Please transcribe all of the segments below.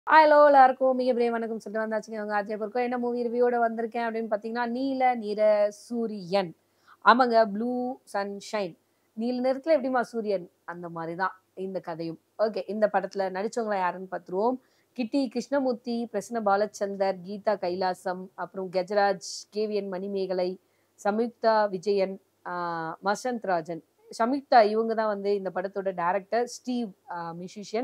hello எல்லாருக்கும் மிகப்பெரிய வணக்கம் சொல்லிட்டு வந்தாச்சுங்க உங்க அஜய் பொருட்கள் என்ன மூவி ரிவ்யூவோட வந்திருக்கேன் அப்படின்னு பார்த்தீங்கன்னா நீல நிற சூரியன் ஆமாங்க ப்ளூ சன்ஷைன் நீல நிறத்துல எப்படிமா சூரியன் அந்த மாதிரி தான் இந்த கதையும் ஓகே இந்த படத்துல நடிச்சவங்கள யாருன்னு பார்த்துருவோம் கிட்டி கிருஷ்ணமூர்த்தி பிரசன்ன பாலச்சந்தர் கீதா கைலாசம் அப்புறம் கஜராஜ் கேவிஎன் மணிமேகலை சம்யுக்தா விஜயன் ஆஹ் மசந்த் ராஜன் சம்யுக்தா இவங்க தான் வந்து இந்த படத்தோட டைரக்டர் ஸ்டீவ் மியூசிஷியன்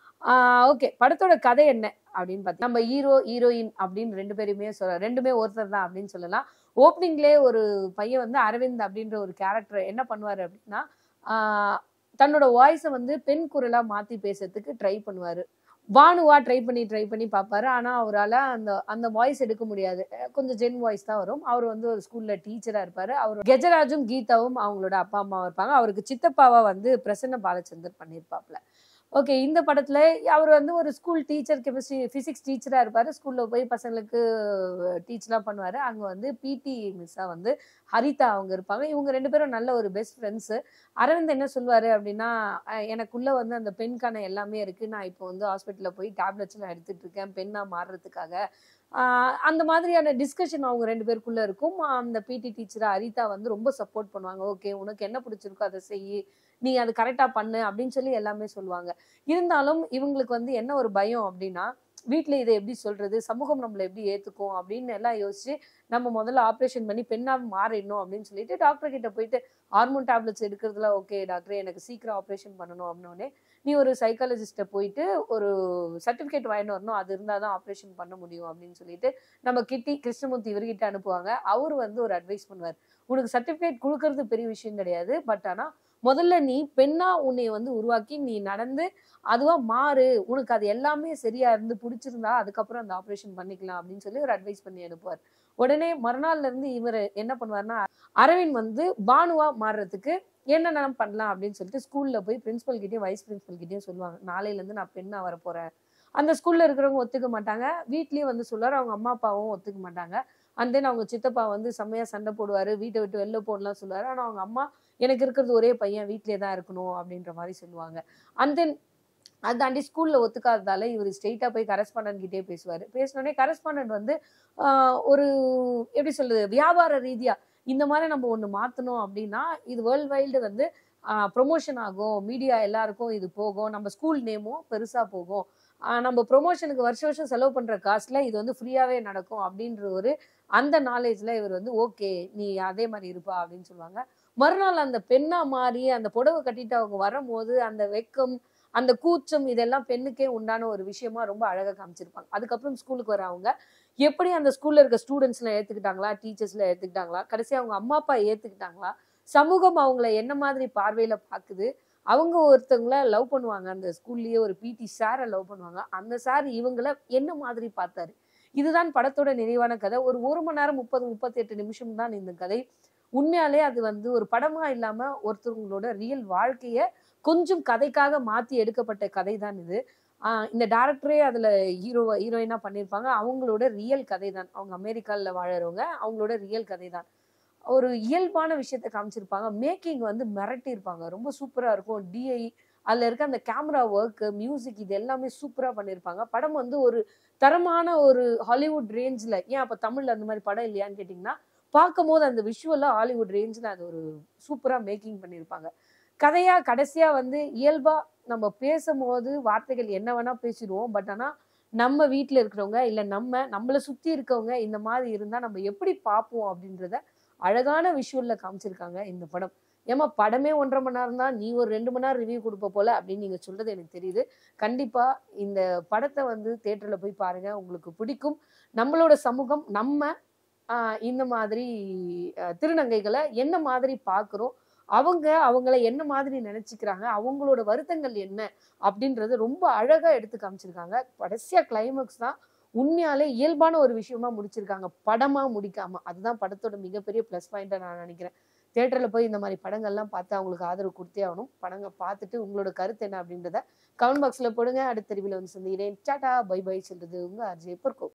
ஓகே படத்தோட கதை என்ன அப்படின்னு பார்த்து நம்ம ஹீரோ ஹீரோயின் அப்படின்னு ரெண்டு பேருமே சொல்ல ரெண்டுமே ஒருத்தர் தான் அப்படின்னு சொல்லலாம் ஓப்பனிங்லேயே ஒரு பையன் வந்து அரவிந்த் அப்படின்ற ஒரு கேரக்டர் என்ன பண்ணுவார் அப்படின்னா ஆஹ் தன்னோட வாய்ஸை வந்து பெண் குரலாக மாற்றி பேசுறதுக்கு ட்ரை பண்ணுவார் பானுவா ட்ரை பண்ணி ட்ரை பண்ணி பார்ப்பாரு ஆனால் அவரால் அந்த அந்த வாய்ஸ் எடுக்க முடியாது அஹ் கொஞ்சம் ஜென் வாய்ஸ் தான் வரும் அவர் வந்து ஒரு ஸ்கூலில் டீச்சராக இருப்பார் அவர் கெஜராஜும் கீதாவும் அவங்களோட அப்பா அம்மாவும் இருப்பாங்க அவருக்கு சித்தப்பாவா வந்து பிரசன்ன பாலச்சந்தர் பண்ணியிருப்பாப்ல ஓகே இந்த படத்துல அவர் வந்து ஒரு ஸ்கூல் டீச்சர் கெமிஸ்ட்ரி ஃபிசிக்ஸ் டீச்சராக இருப்பார் ஸ்கூலில் போய் பசங்களுக்கு டீச்சராக பண்ணுவார் அங்கே வந்து பிடி மிஸ்ஸாக வந்து ஹரிதா அவங்க இருப்பாங்க இவங்க ரெண்டு பேரும் நல்ல ஒரு பெஸ்ட் ஃப்ரெண்ட்ஸு அரவிந்த் என்ன சொல்வார் அப்படின்னா அஹ் எனக்குள்ள வந்து அந்த பெண்கான எல்லாமே இருக்குது நான் இப்போ வந்து ஹாஸ்பிட்டலில் போய் டேப்லெட்ஸ்லாம் எடுத்துட்டு இருக்கேன் பெண்ணாக மாறுறதுக்காக ஆஹ் அந்த மாதிரியான டிஸ்கஷன் அவங்க ரெண்டு பேருக்குள்ள இருக்கும் அந்த பிடி டீச்சரை அரிதா வந்து ரொம்ப சப்போர்ட் பண்ணுவாங்க ஓகே உனக்கு என்ன பிடிச்சிருக்கோ அதை செய் நீ அது கரெக்டாக பண்ணு அப்படின்னு சொல்லி எல்லாமே சொல்லுவாங்க இருந்தாலும் இவங்களுக்கு வந்து என்ன ஒரு பயம் அப்படின்னா வீட்டில் இதை எப்படி சொல்றது சமூகம் நம்மளை எப்படி ஏற்றுக்கும் அப்படின்னு எல்லாம் யோசிச்சு நம்ம முதல்ல ஆப்ரேஷன் பண்ணி பெண்ணாக மாறிடணும் அப்படின்னு சொல்லிட்டு டாக்டர் கிட்ட போயிட்டு ஹார்மோன் டேப்லெட்ஸ் எடுக்கிறதுல ஓகே டாக்டர் எனக்கு சீக்கிரம் ஆப்ரேஷன் பண்ணணும் அப்படின்னோடனே நீ ஒரு சைக்காலஜிஸ்ட்டை போயிட்டு ஒரு சர்டிஃபிகேட் வாங்கிட்டு வரணும் அது இருந்தால் தான் ஆப்ரேஷன் பண்ண முடியும் அப்படின்னு சொல்லிட்டு நம்ம கிட்டி கிருஷ்ணமூர்த்தி இவர்கிட்ட அனுப்புவாங்க அவர் வந்து ஒரு அட்வைஸ் பண்ணுவார் உனக்கு சர்டிஃபிகேட் கொடுக்கறது பெரிய விஷயம் கிடையாது பட் ஆனால் முதல்ல நீ பெண்ணா உன்னை வந்து உருவாக்கி நீ நடந்து அதுவா மாறு உனக்கு அது எல்லாமே சரியா இருந்து பிடிச்சிருந்தா அதுக்கப்புறம் அந்த ஆப்ரேஷன் பண்ணிக்கலாம் அப்படின்னு சொல்லி ஒரு அட்வைஸ் பண்ணி அனுப்புவார் உடனே மறுநாள்ல இருந்து இவர் என்ன பண்ணுவார்னா அரவிந்த் வந்து பானுவா மாறுறதுக்கு என்னென்ன பண்ணலாம் அப்படின்னு சொல்லிட்டு ஸ்கூல்ல போய் பிரின்சிபல் கிட்டயும் வைஸ் பிரின்சிபல் கிட்டயும் சொல்லுவாங்க நாளையில இருந்து நான் பெண்ணா வர போறேன் அந்த ஸ்கூல்ல இருக்கிறவங்க ஒத்துக்க மாட்டாங்க வீட்லயும் வந்து சொல்லுவார் அவங்க அம்மா அப்பாவும் ஒத்துக்க மாட்டாங்க அண்ட் தென் அவங்க சித்தப்பா வந்து செம்மையா சண்டை போடுவாரு வீட்டை விட்டு வெளில போடலாம் சொல்லுவாரு ஆனா அவங்க அம்மா எனக்கு இருக்கிறது ஒரே பையன் வீட்டிலே தான் இருக்கணும் அப்படின்ற மாதிரி சொல்லுவாங்க அண்ட் தென் அதை தாண்டி ஸ்கூலில் ஒத்துக்காததால இவர் ஸ்ட்ரெயிட்டாக போய் கரஸ்பாண்டன்ட் கிட்டே பேசுவார் பேசினோடனே கரஸ்பாண்டன்ட் வந்து ஆஹ், ஒரு எப்படி சொல்றது வியாபார ரீதியாக இந்த மாதிரி நம்ம ஒன்று மாற்றணும் அப்படின்னா இது வேர்ல்ட் வைல்டு வந்து ப்ரொமோஷன் ஆகும் மீடியா எல்லாருக்கும் இது போகும் நம்ம ஸ்கூல் நேமும் பெருசாக போகும் ஆஹ், நம்ம ப்ரொமோஷனுக்கு வருஷம் வருஷம் செலவு பண்ணுற காசில் இது வந்து ஃப்ரீயாகவே நடக்கும் அப்படின்ற ஒரு அந்த நாலேஜில் இவர் வந்து ஓகே நீ அதே மாதிரி இருப்பா அப்படின்னு சொல்லுவாங்க மறுநாள் அந்த பெண்ணா மாறி அந்த புடவை கட்டிட்டு அவங்க வரும்போது அந்த வெக்கம் அந்த கூச்சம் இதெல்லாம் பெண்ணுக்கே உண்டான ஒரு விஷயமா ரொம்ப அழகா காமிச்சிருப்பாங்க அதுக்கப்புறம் ஸ்கூலுக்கு வரவங்க எப்படி அந்த ஸ்கூல்ல இருக்க ஸ்டூடெண்ட்ஸ்லாம் ஏத்துக்கிட்டாங்களா டீச்சர்ஸ்ல ஏத்துக்கிட்டாங்களா கடைசி அவங்க அம்மா அப்பா ஏத்துக்கிட்டாங்களா சமூகம் அவங்கள என்ன மாதிரி பார்வையில பாக்குது அவங்க ஒருத்தவங்கள லவ் பண்ணுவாங்க அந்த ஸ்கூல்லயே ஒரு பிடி சாரை லவ் பண்ணுவாங்க அந்த சார் இவங்கள என்ன மாதிரி பார்த்தாரு இதுதான் படத்தோட நிறைவான கதை ஒரு ஒரு மணி நேரம் முப்பது முப்பத்தெட்டு நிமிஷம் தான் இந்த கதை உண்மையாலே அது வந்து ஒரு படமா இல்லாம ஒருத்தவங்களோட ரியல் வாழ்க்கைய கொஞ்சம் கதைக்காக மாத்தி எடுக்கப்பட்ட கதை தான் இது ஆஹ் இந்த டேரக்டரே அதுல ஹீரோ ஹீரோயினா பண்ணியிருப்பாங்க அவங்களோட ரியல் கதை தான் அவங்க அமெரிக்கால வாழறவங்க அவங்களோட ரியல் கதை தான் ஒரு இயல்பான விஷயத்த காமிச்சிருப்பாங்க மேக்கிங் வந்து மிரட்டி இருப்பாங்க ரொம்ப சூப்பரா இருக்கும் டிஐ அதுல இருக்க அந்த கேமரா ஒர்க் மியூசிக் இது எல்லாமே சூப்பரா பண்ணியிருப்பாங்க படம் வந்து ஒரு தரமான ஒரு ஹாலிவுட் ரேஞ்சில் ஏன் அப்போ தமிழ்ல அந்த மாதிரி படம் இல்லையான்னு கேட்டிங்கன்னா பார்க்கும் போது அந்த விஷுவலாக ஹாலிவுட் ரேஞ்சில் அது ஒரு சூப்பராக மேக்கிங் பண்ணியிருப்பாங்க கதையா கடைசியா வந்து இயல்பா நம்ம பேசும்போது வார்த்தைகள் என்ன வேணா பேசிடுவோம் பட் ஆனா நம்ம வீட்டில் இருக்கிறவங்க இல்லை நம்ம நம்மளை சுற்றி இருக்கவங்க இந்த மாதிரி இருந்தால் நம்ம எப்படி பார்ப்போம் அப்படின்றத அழகான விஷுவல்ல காமிச்சிருக்காங்க இந்த படம் ஏமா படமே ஒன்றரை மணி நேரம் தான் நீ ஒரு ரெண்டு மணி நேரம் ரிவ்யூ கொடுப்ப போல அப்படின்னு நீங்க சொல்றது எனக்கு தெரியுது கண்டிப்பா இந்த படத்தை வந்து தேட்டரில் போய் பாருங்க உங்களுக்கு பிடிக்கும் நம்மளோட சமூகம் நம்ம ஆஹ் இந்த மாதிரி ஆஹ் திருநங்கைகளை என்ன மாதிரி பார்க்குறோம் அவங்க அவங்கள என்ன மாதிரி நினைச்சுக்கிறாங்க அவங்களோட வருத்தங்கள் என்ன அப்படின்றத ரொம்ப அழகா எடுத்து காமிச்சிருக்காங்க கடைசியா கிளைமேக்ஸ் தான் உண்மையாலே இயல்பான ஒரு விஷயமா முடிச்சிருக்காங்க படமா முடிக்காம அதுதான் படத்தோட மிகப்பெரிய ப்ளஸ் பாயிண்டா நான் நினைக்கிறேன் தேட்டரில் போய் இந்த மாதிரி படங்கள்லாம் பார்த்து அவங்களுக்கு ஆதரவு கொடுத்தே ஆகணும் படங்க பார்த்துட்டு உங்களோட கருத்து என்ன அப்படின்றத கமெண்ட் பாக்ஸில் போடுங்க அடுத்த தெரிவில் வந்து சந்திக்கிறேன் டாடா பை பை சொல்றது உங்க அர்ஜய் பொற்கோ